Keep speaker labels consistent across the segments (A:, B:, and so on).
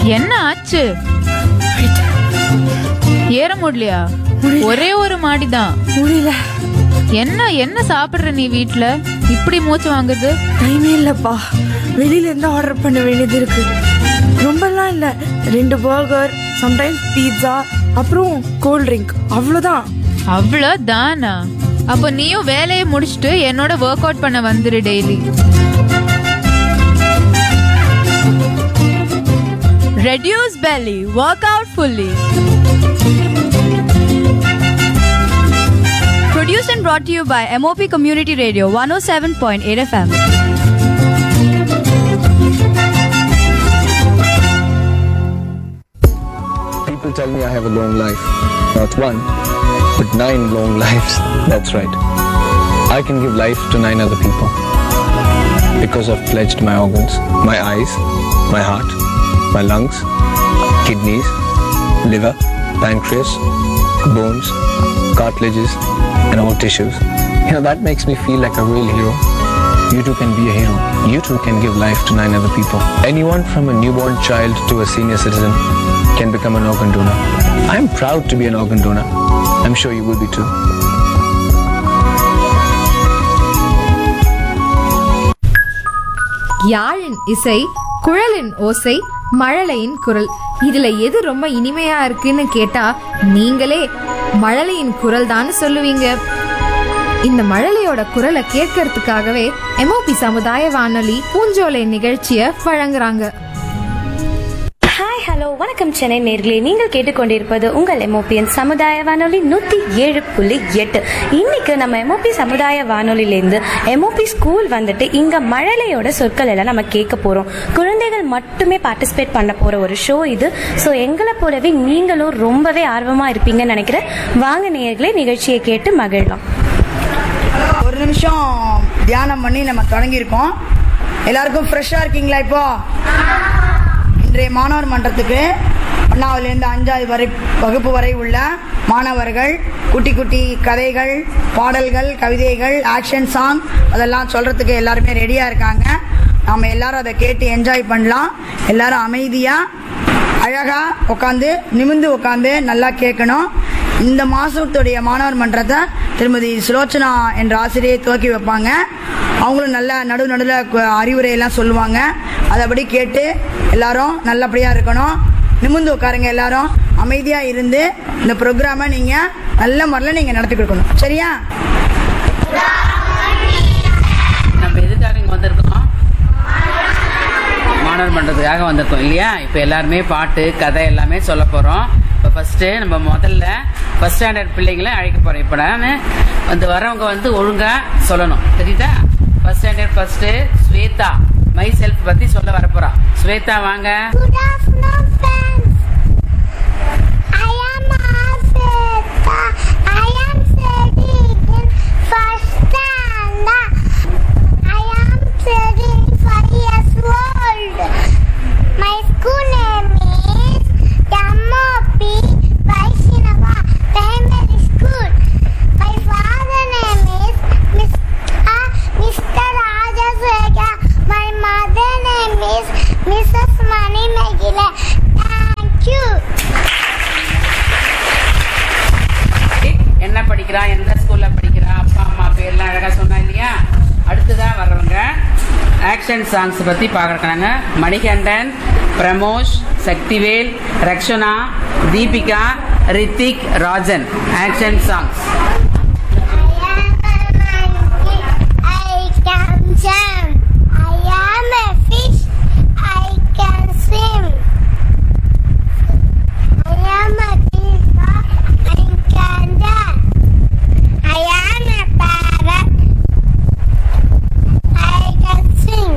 A: என்ன ஆச்சு ஏற முடியலையா ஒரே ஒரு மாடிதான்
B: முடியல
A: என்ன என்ன சாப்பிடுற நீ வீட்ல இப்படி மூச்சு வாங்குது
B: டைமே இல்லப்பா வெளியில இருந்து ஆர்டர் பண்ண வேண்டியது இருக்கு ரொம்பலாம் இல்ல ரெண்டு பர்கர் சம்டைம்ஸ் பீட்சா அப்புறம் கோல்ட் ட்ரிங்க் அவ்வளோதான்
A: அவ்வளோதானா அப்போ நீயும் வேலையை முடிச்சுட்டு என்னோட ஒர்க் அவுட் பண்ண வந்துரு daily reduce belly workout fully
C: Produced and brought to you by MOP Community Radio 107.8 FM.
D: People tell me I have a long life. Not one, but nine long lives. That's right. I can give life to nine other people. Because I've pledged my organs, my eyes, my heart, my lungs, kidneys, liver, pancreas, bones, cartilages, and all tissues. You know, that makes me feel like a real hero. You too can be a hero. You too can give life to nine other people. Anyone from a newborn child to a senior citizen can become an organ donor. I'm proud to be an organ donor. I'm sure you will be too.
E: யாழின் இசை குழலின் ஓசை மழலையின் குரல் இதுல எது ரொம்ப இனிமையா இருக்குன்னு கேட்டா நீங்களே மழலையின் குரல் தான் சொல்லுவீங்க இந்த மழலையோட குரலை கேட்கறதுக்காகவே எம்ஓபி சமுதாய வானொலி பூஞ்சோலை நிகழ்ச்சிய வழங்குறாங்க
F: ஹாய் ஹலோ வணக்கம் சென்னை நேர்களே நீங்கள் கேட்டுக்கொண்டிருப்பது உங்கள் எம்ஓபிஎன் சமுதாய வானொலி நூற்றி ஏழு புள்ளி எட்டு இன்னைக்கு நம்ம எம்ஓபி சமுதாய வானொலியிலேருந்து எம்ஓபி ஸ்கூல் வந்துட்டு இங்கே மழலையோட சொற்கள் எல்லாம் நம்ம கேட்க போகிறோம் குழந்தைகள் மட்டுமே பார்ட்டிசிபேட் பண்ண போகிற ஒரு ஷோ இது ஸோ எங்களை போலவே நீங்களும் ரொம்பவே ஆர்வமாக இருப்பீங்கன்னு நினைக்கிறேன் வாங்க நேர்களே நிகழ்ச்சியை கேட்டு மகிழலாம்
G: ஒரு நிமிஷம் தியானம் பண்ணி நம்ம தொடங்கியிருக்கோம் எல்லாருக்கும் ஃப்ரெஷ்ஷாக இருக்கீங்களா இப்போ இன்றைய மாணவர் மன்றத்துக்கு ஒன்றாவதுலேருந்து அஞ்சாவது வரை வகுப்பு வரை உள்ள மாணவர்கள் குட்டி குட்டி கதைகள் பாடல்கள் கவிதைகள் ஆக்ஷன் சாங் அதெல்லாம் சொல்கிறதுக்கு எல்லாருமே ரெடியாக இருக்காங்க நாம் எல்லாரும் அதை கேட்டு என்ஜாய் பண்ணலாம் எல்லாரும் அமைதியாக அழகா உட்காந்து நிமிந்து உட்காந்து நல்லா கேட்கணும் இந்த மாசத்துடைய மாணவர் மன்றத்தை திருமதி சுலோச்சனா என்ற ஆசிரியை துவக்கி வைப்பாங்க அவங்களும் நல்ல நடு நடுவில் அறிவுரையெல்லாம் சொல்லுவாங்க அதைப்படி கேட்டு எல்லாரும் நல்லபடியாக இருக்கணும் நிமிந்து உட்காருங்க எல்லாரும் அமைதியாக இருந்து இந்த ப்ரோக்ராமை நீங்கள் நல்ல முறையில் நீங்கள் நடத்தி கொடுக்கணும் சரியா
H: நம்ம எதுக்காக இங்கே வந்திருக்கோம் மாணவர் மன்றத்துக்காக வந்திருக்கோம் இல்லையா இப்போ எல்லாருமே பாட்டு கதை எல்லாமே சொல்ல போகிறோம் இப்போ ஃபஸ்ட்டு நம்ம முதல்ல ஃபஸ்ட் ஸ்டாண்டர்ட் பிள்ளைங்களை அழைக்க போகிறோம் இப்போ நான் வந்து வரவங்க வந்து ஒழுங்காக சொல்லணும் தெரியுதா first standard first Swetha myself பற்றி சொல்ல வரப்போகிறா ஸ்வேதா வாங்க
I: Good afternoon, friends. I am Asita. I am studying in first standard. I am studying five years old. My school name is MOP Vaishnava Primary School. My father name is Mr. Mr. Rajaswega. My mother name is Mrs. Mani Megile. Thank you.
H: என்ன படிக்கிறா எந்த ஸ்கூல்ல படிக்கிறா அப்பா அம்மா பேர்லாம் அழகா சொன்னா இல்லையா அடுத்ததா வர்றவங்க ஆக்ஷன் சாங்ஸ் பத்தி பார்க்கறாங்க Manikandan Pramosh Sakthivel Rakshana Deepika Hrithik Rajan action songs
I: I can jump. I am a fish. I can swim. I am a teacher. I can dance. I am a parrot. I can sing.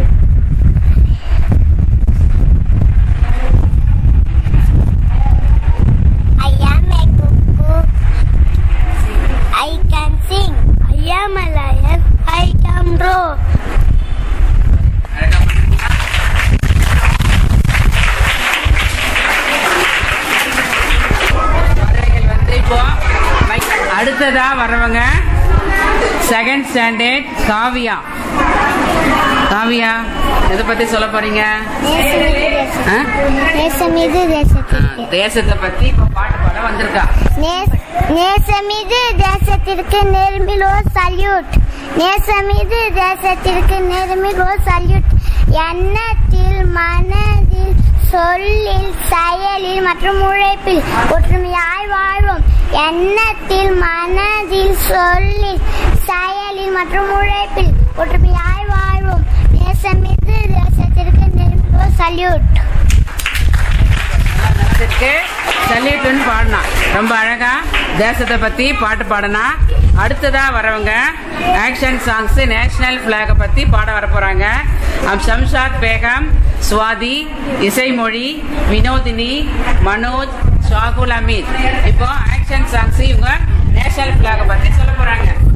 I: I am a cuckoo. I can sing. I am a lion. I can roar.
H: குழந்தைகள் வந்து இப்போ mic- அடுத்ததா வர்றவங்க second standard Kavya Kavya எதை பத்தி சொல்ல போறீங்க ஆ?
I: நேசமிகு
H: ஆ,
I: தேசத்திற்கு
H: தேசத்தை பத்தி இப்ப பாட்டு பாட வந்திருக்கா
I: நேச- நேசமிகு தேசத்திற்கு நேர்மிலோ சல்யூட் நேசமிகு தேசத்திற்கு நேர்மிலோ சல்யூட் எண்ணத்தில் மனதில் சொல்லில் செயலில் மற்றும் உழைப்பில் ஒற்றுமையாய் வாழ்வோம் எண்ணத்தில் மனதில் சொல்லில் செயலில் மற்றும் உழைப்பில் ஒற்றுமையாய் வாழ்வோம் நேசமிகு தேசத்திற்கு நேர்மிலோ சல்யூட்
H: இருக்கு சல்யூட்டுன்னு பாடினா ரொம்ப அழகா தேசத்தை பத்தி பாட்டு பாடினா அடுத்ததா வரவங்க ஆக்ஷன் சாங்ஸ் நேஷனல் பிளாக பத்தி பாட வர போறாங்க அம் ஷம்ஷாத் பேகம் சுவாதி இசைமொழி வினோதினி மனோஜ் ஷாகுல் அமீத் இப்போ ஆக்ஷன் சாங்ஸ் இவங்க நேஷனல் பிளாக பத்தி சொல்ல போறாங்க